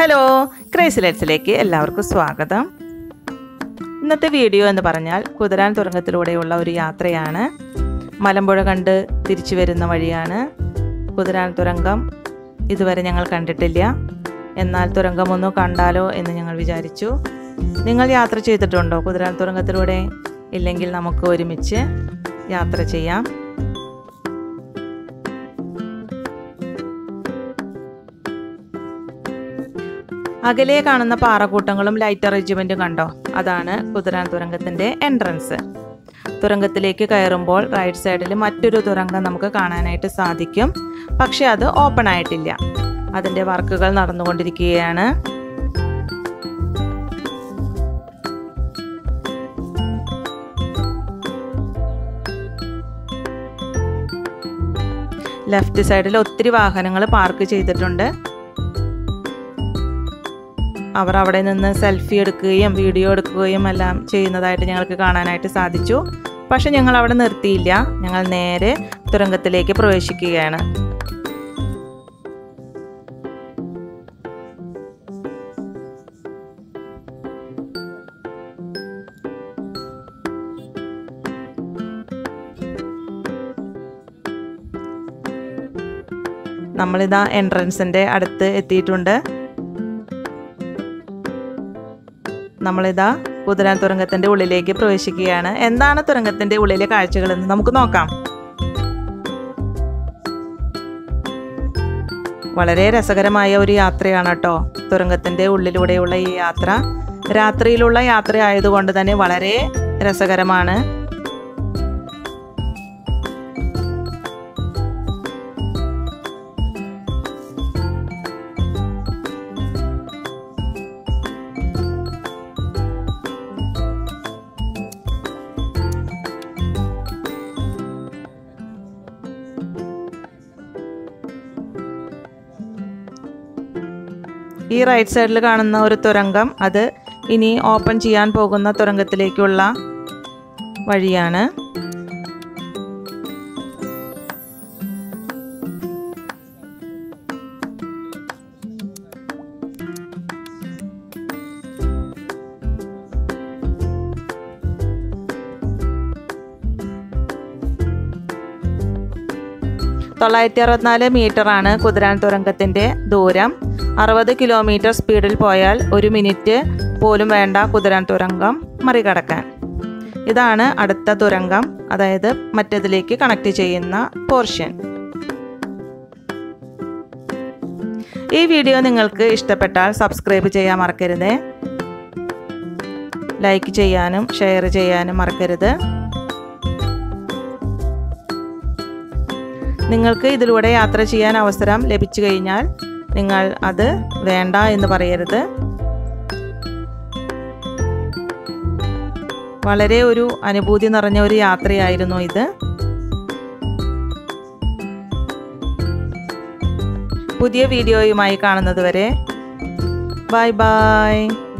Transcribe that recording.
hello ക്രൈസിലെറ്റ്സിലേക്ക് എല്ലാവർക്കും സ്വാഗതം ഇന്നത്തെ വീഡിയോ എന്ന് പറഞ്ഞാൽ കുതിരാൻ തുരങ്കത്തിലൂടെയുള്ള ഒരു യാത്രയാണ് മലമ്പുഴ കണ്ട് തിരിച്ചു വരുന്ന വഴിയാണ് കുതിരാൻ തുരങ്കം ഇതുവരെ ഞങ്ങൾ കണ്ടിട്ടില്ല എന്നാൽ തുരങ്കം ഒന്ന് കണ്ടാലോ എന്ന് ഞങ്ങൾ വിചാരിച്ചു നിങ്ങൾ യാത്ര ചെയ്തിട്ടുണ്ടോ കുതിരാൻ തുരങ്കത്തിലൂടെ ഇല്ലെങ്കിൽ നമുക്ക് ഒരുമിച്ച് യാത്ര ചെയ്യാം അകലെ കാണുന്ന പാറക്കൂട്ടങ്ങളും ലൈറ്റ് അറേഞ്ച്മെന്റും കണ്ടോ അതാണ് കുതിരാൻ തുരങ്കത്തിന്റെ എൻട്രൻസ് തുരങ്കത്തിലേക്ക് കയറുമ്പോൾ റൈറ്റ് സൈഡിൽ മറ്റൊരു തുരങ്കം നമുക്ക് കാണാനായിട്ട് സാധിക്കും പക്ഷെ അത് ഓപ്പൺ ആയിട്ടില്ല അതിന്റെ വർക്കുകൾ നടന്നുകൊണ്ടിരിക്കുകയാണ് ലെഫ്റ്റ് സൈഡിൽ ഒത്തിരി വാഹനങ്ങൾ പാർക്ക് ചെയ്തിട്ടുണ്ട് അവർ അവിടെ നിന്ന് സെൽഫി എടുക്കുകയും വീഡിയോ എടുക്കുകയും എല്ലാം ചെയ്യുന്നതായിട്ട് ഞങ്ങൾക്ക് കാണാനായിട്ട് സാധിച്ചു പക്ഷെ ഞങ്ങൾ അവിടെ നിർത്തിയില്ല ഞങ്ങൾ നേരെ തുരങ്കത്തിലേക്ക് പ്രവേശിക്കുകയാണ് നമ്മളിതാ എൻട്രൻസിൻ്റെ അടുത്ത് എത്തിയിട്ടുണ്ട് നമ്മളിതാ കുതിരാൻ തുരങ്കത്തിന്റെ ഉള്ളിലേക്ക് പ്രവേശിക്കുകയാണ് എന്താണ് തുരങ്കത്തിന്റെ ഉള്ളിലെ കാഴ്ചകളെന്ന് നമുക്ക് നോക്കാം വളരെ രസകരമായ ഒരു യാത്രയാണ് കേട്ടോ തുരങ്കത്തിന്റെ ഉള്ളിലൂടെയുള്ള ഈ യാത്ര രാത്രിയിലുള്ള യാത്ര ആയതുകൊണ്ട് തന്നെ വളരെ രസകരമാണ് ഈ റൈറ്റ് സൈഡിൽ കാണുന്ന ഒരു തുരങ്കം അത് ഇനി ഓപ്പൺ ചെയ്യാൻ പോകുന്ന തുരങ്കത്തിലേക്കുള്ള വഴിയാണ് തൊള്ളായിരത്തി അറുപത്തിനാല് മീറ്ററാണ് കുതിരാൻ തുരങ്കത്തിൻ്റെ ദൂരം അറുപത് കിലോമീറ്റർ സ്പീഡിൽ പോയാൽ ഒരു മിനിറ്റ് പോലും വേണ്ട കുതിരാൻ തുരങ്കം മറികടക്കാൻ ഇതാണ് അടുത്ത തുരങ്കം അതായത് മറ്റേതിലേക്ക് കണക്ട് ചെയ്യുന്ന പോർഷൻ ഈ വീഡിയോ നിങ്ങൾക്ക് ഇഷ്ടപ്പെട്ടാൽ സബ്സ്ക്രൈബ് ചെയ്യാൻ മറക്കരുത് ലൈക്ക് ചെയ്യാനും ഷെയർ ചെയ്യാനും മറക്കരുത് നിങ്ങൾക്ക് ഇതിലൂടെ യാത്ര ചെയ്യാൻ അവസരം ലഭിച്ചു കഴിഞ്ഞാൽ നിങ്ങൾ അത് വേണ്ട എന്ന് പറയരുത് വളരെ ഒരു അനുഭൂതി നിറഞ്ഞ ഒരു യാത്രയായിരുന്നു ഇത് പുതിയ വീഡിയോയുമായി കാണുന്നത് വരെ ബൈ ബൈ